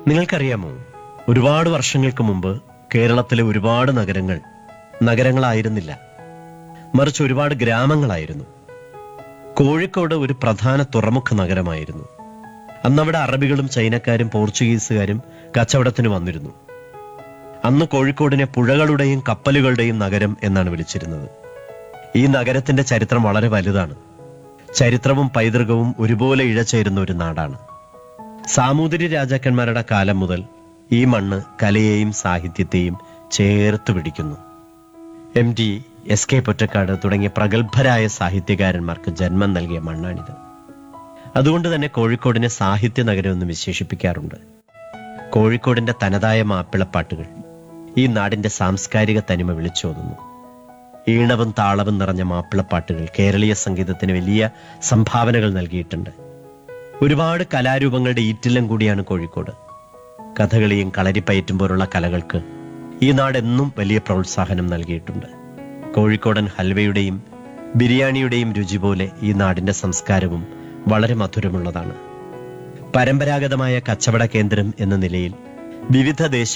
നിങ്ങൾക്കറിയാമോ ഒരുപാട് വർഷങ്ങൾക്ക് മുമ്പ് കേരളത്തിലെ ഒരുപാട് നഗരങ്ങൾ നഗരങ്ങളായിരുന്നില്ല മറിച്ച് ഒരുപാട് ഗ്രാമങ്ങളായിരുന്നു കോഴിക്കോട് ഒരു പ്രധാന തുറമുഖ നഗരമായിരുന്നു അന്നവിടെ അറബികളും ചൈനക്കാരും പോർച്ചുഗീസുകാരും കച്ചവടത്തിന് വന്നിരുന്നു അന്ന് കോഴിക്കോടിനെ പുഴകളുടെയും കപ്പലുകളുടെയും നഗരം എന്നാണ് വിളിച്ചിരുന്നത് ഈ നഗരത്തിന്റെ ചരിത്രം വളരെ വലുതാണ് ചരിത്രവും പൈതൃകവും ഒരുപോലെ ഇഴചേരുന്ന ഒരു നാടാണ് സാമൂതിരി രാജാക്കന്മാരുടെ കാലം മുതൽ ഈ മണ്ണ് കലയെയും സാഹിത്യത്തെയും ചേർത്ത് പിടിക്കുന്നു M T S K Pottekkatt തുടങ്ങിയ പ്രഗത്ഭരായ സാഹിത്യകാരന്മാർക്ക് ജന്മം നൽകിയ മണ്ണാണിത് അതുകൊണ്ട് തന്നെ കോഴിക്കോടിനെ സാഹിത്യ നഗരം എന്ന് വിശേഷിപ്പിക്കാറുണ്ട് കോഴിക്കോടിന്റെ തനതായ മാപ്പിളപ്പാട്ടുകൾ ഈ നാടിന്റെ സാംസ്കാരിക തനിമ വിളിച്ചോതുന്നു ഈണവും താളവും നിറഞ്ഞ മാപ്പിളപ്പാട്ടുകൾ കേരളീയ സംഗീതത്തിന് വലിയ സംഭാവനകൾ നൽകിയിട്ടുണ്ട് ഒരുപാട് കലാരൂപങ്ങളുടെ ഈറ്റില്ലം കൂടിയാണ് കോഴിക്കോട് കഥകളിയും കളരിപ്പയറ്റും പോലുള്ള കലകൾക്ക് ഈ നാട് എന്നും വലിയ പ്രോത്സാഹനം നൽകിയിട്ടുണ്ട് കോഴിക്കോടൻ ഹൽവയുടെയും ബിരിയാണിയുടെയും രുചി പോലെ ഈ നാടിന്റെ സംസ്കാരവും വളരെ മധുരമുള്ളതാണ് പരമ്പരാഗതമായ കച്ചവട കേന്ദ്രം എന്ന നിലയിൽ വിവിധ ദേശ